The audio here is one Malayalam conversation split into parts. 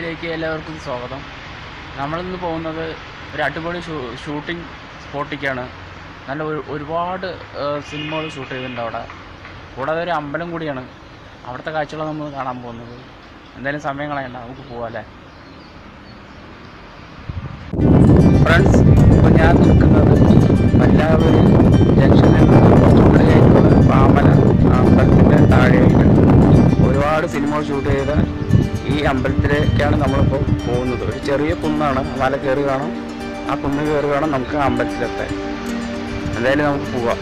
വീഡിയോയിലേക്ക് എല്ലാവർക്കും സ്വാഗതം നമ്മളിന്ന് പോകുന്നത് ഒരു അടിപൊളി ഷൂ ഷൂട്ടിംഗ് സ്പോട്ടിലേക്കാണ് നല്ല ഒരു ഒരുപാട് സിനിമകൾ ഷൂട്ട് ചെയ്തിട്ടുണ്ട് അവിടെ കൂടാതെ ഒരു അമ്പലം കൂടിയാണ് അവിടുത്തെ കാഴ്ചകൾ നമ്മൾ കാണാൻ പോകുന്നത് എന്തായാലും സമയം കളയണ്ട നമുക്ക് പോവാല്ലേ ഫ്രണ്ട്സ് ഇപ്പോൾ ഞാൻ നിൽക്കുന്നത് പല്ലാവൂർ ജംഗ്ഷനിൽ നിന്ന് കുറച്ചുകൂടി കഴിഞ്ഞുള്ള പാമല ആ അമ്പലത്തിൻ്റെ താഴെയായിട്ട് ഒരുപാട് സിനിമ ഷൂട്ട് ചെയ്ത ഈ അമ്പലത്തിലേക്കാണ് നമ്മളിപ്പോൾ പോകുന്നത് ഒരു ചെറിയ കുന്നാണ് മല കയറി കാണാം ആ കുന്ന് കയറി വേണം നമുക്ക് ആ അമ്പലത്തിലെത്താൻ എന്തായാലും നമുക്ക് പോവാം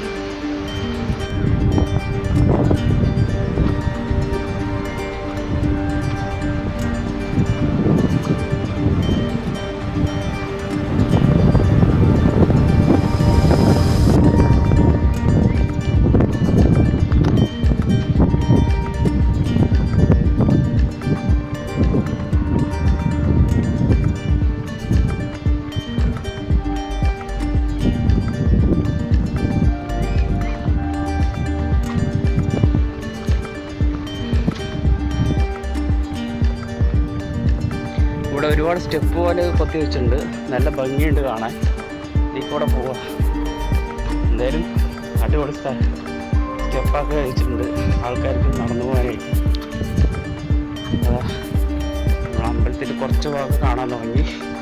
ഇവിടെ ഒരുപാട് സ്റ്റെപ്പ് പോലെ കൊത്തി വെച്ചിട്ടുണ്ട് നല്ല ഭംഗിയുണ്ട് കാണാൻ ഇതിൽ കൂടെ പോവാം എന്തായാലും അടിപൊളി സ്ഥലം സ്റ്റെപ്പൊക്കെ കഴിച്ചിട്ടുണ്ട് ആൾക്കാർക്ക് നടന്നു പോകാനായി അതാ നമ്മൾ അമ്പലത്തിൽ കുറച്ച് ഭാഗം കാണാൻ തുടങ്ങി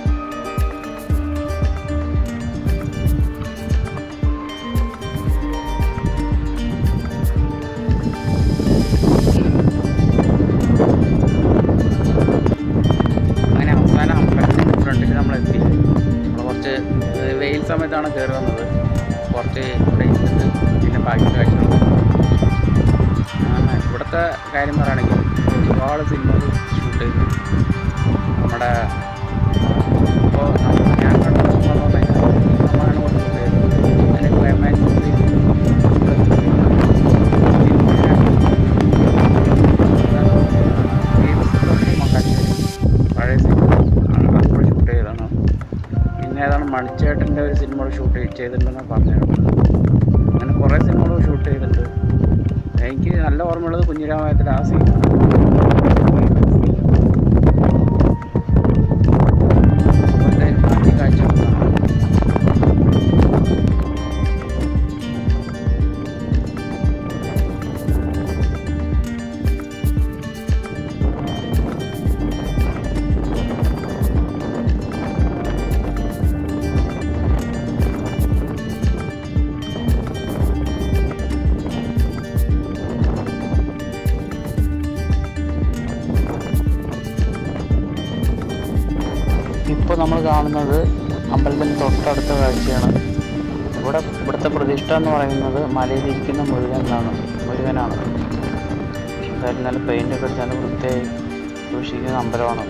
അങ്ങനെ അവസാനം അമ്പലത്തിൻ്റെ ഫ്രണ്ടിൽ നമ്മൾ എത്തി നമ്മൾ കുറച്ച് ഏർ വെയിൽ സമയത്താണ് കയറി വന്നത് കുറച്ച് ഇവിടെ ഇരുന്നിട്ട് പിന്നെ ബാക്കി കാഴ്ചകൾ ആ, ഇവിടുത്തെ കാര്യം പറയുകയാണെങ്കിൽ ഒരുപാട് സിനിമകൾ ഷൂട്ട് ചെയ്തു നമ്മുടെ ഇപ്പോൾ ഞാൻ കണ്ടത് എന്ന് പറഞ്ഞു കഴിഞ്ഞാൽ നമ്മളാണ് കൊണ്ട് ഷൂട്ട് ചെയ്തത് അതിന് ക്ലൈമാക്സ് പഴയ സിനിമ കൂടെ ഷൂട്ട് ചെയ്തതാണ് പിന്നെ ഏതാണ് മണിച്ചേട്ടൻ്റെ ഒരു സിനിമ ഷൂട്ട് ചെയ്തിട്ടുണ്ടെന്ന് പറഞ്ഞിരുന്നു അങ്ങനെ കുറേ സിനിമകൾ ഷൂട്ട് ചെയ്തിട്ടുണ്ട് എനിക്ക് നല്ല ഓർമ്മയുള്ളത് കുഞ്ഞിരാമായത്തിൽ ആ സീൻ ബാക്കി കാഴ്ചകൾ കാണാം ഇപ്പോൾ നമ്മൾ കാണുന്നത് അമ്പലത്തിൻ്റെ തൊട്ടടുത്ത കാഴ്ചയാണ് ഇവിടെ ഇവിടുത്തെ പ്രതിഷ്ഠ എന്ന് പറയുന്നത് മലയിലിരിക്കുന്ന മുരുകനാണ് മുരുകനാണ് എന്തായാലും നല്ല പെയിൻ്റൊക്കെ അടിച്ച് നല്ല വൃത്തിയായി സൂക്ഷിക്കുന്ന അമ്പലമാണ്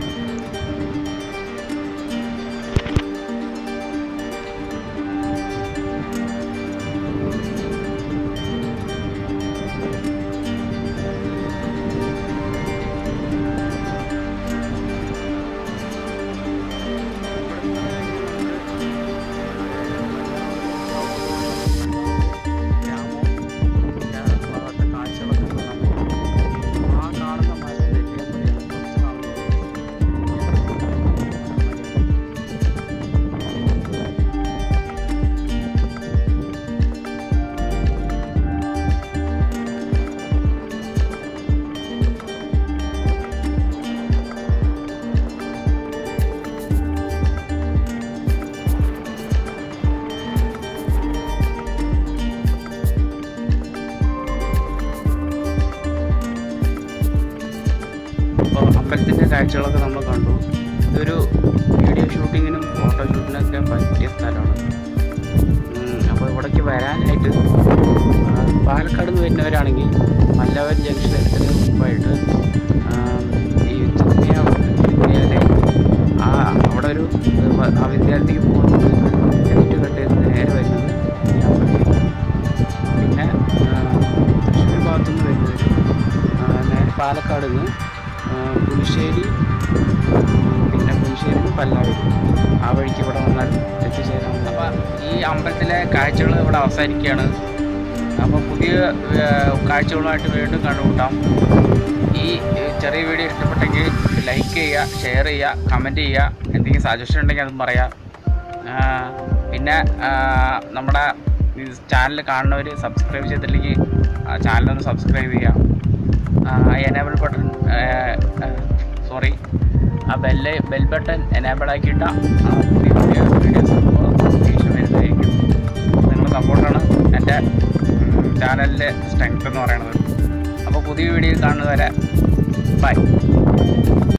അപ്പോൾ അമ്പലത്തിൻ്റെ കാഴ്ചകളൊക്കെ നമ്മൾ കണ്ടു ഇതൊരു വീഡിയോ ഷൂട്ടിങ്ങിനും ഫോട്ടോ ഷൂട്ടിനൊക്കെ പറ്റിയ സ്ഥലമാണ് അപ്പോൾ ഇവിടേക്ക് വരാനായിട്ട് ആ, പാലക്കാട് നിന്ന് വരുന്നവരാണെങ്കിൽ മല്ലവൻ ജംഗ്ഷൻ എത്തുന്നതിന് മുമ്പായിട്ട് ആ, ഈ ചെറിയ വിദ്യാലയ ആ അവിടെ ഒരു വ- ആ വിദ്യാലയത്തിലേക്ക് പോകുന്നത് ലെഫ്റ്റ് കട്ട് ചെയ്ത് നേരെ വരുന്നത് ഈ അമ്പലത്തിലേക്ക് പിന്നെ ആ, തൃശ്ശൂർ ഭാഗത്തുനിന്ന് വരുന്നവർ ആ, നേരെ പാലക്കാട് നിന്ന് ആ, പുതുശ്ശേരി പിന്നെ പുതുശ്ശേരി നിന്ന് പല്ലാവൂർ ആ വഴിക്ക് ഇവിടെ വന്നാൽ എത്തിച്ചേരാം അപ്പോൾ ഈ അമ്പലത്തിലെ കാഴ്ചകൾ ഇവിടെ അവസാനിക്കുകയാണ് അപ്പോൾ പുതിയ ആ, കാഴ്ചകളുമായിട്ട് വീണ്ടും കണ്ടുമുട്ടാം ഈ ഈ ഏഹ്, ചെറിയ വീഡിയോ ഇഷ്ടപ്പെട്ടെങ്കിൽ ലൈക്ക് ചെയ്യുക ഷെയർ ചെയ്യുക കമൻറ്റ് ചെയ്യുക എന്തെങ്കിലും സജഷൻ ഉണ്ടെങ്കിൽ അതും പറയാം ആ, പിന്നെ ആ, നമ്മുടെ ചാനൽ കാണുന്നവർ സബ്സ്ക്രൈബ് ചെയ്തില്ലെങ്കിൽ ചാനലൊന്ന് സബ്സ്ക്രൈബ് ചെയ്യാം എനേബിൾ ബട്ടൺ സോറി ആ ബെല്ല് ബെൽ ബട്ടൺ എനേബിൾ ആക്കിയിട്ട് പുതിയ പുതിയ വീഡിയോസ് നോട്ടിഫിക്കേഷൻ വരുന്നതായിരിക്കും നിങ്ങളുടെ സപ്പോർട്ടാണ് എൻ്റെ ചാനലിൻ്റെ സ്ട്രെങ്ത് എന്ന് പറയുന്നത് അപ്പോൾ പുതിയ വീഡിയോ കാണുന്നവരെ ബൈ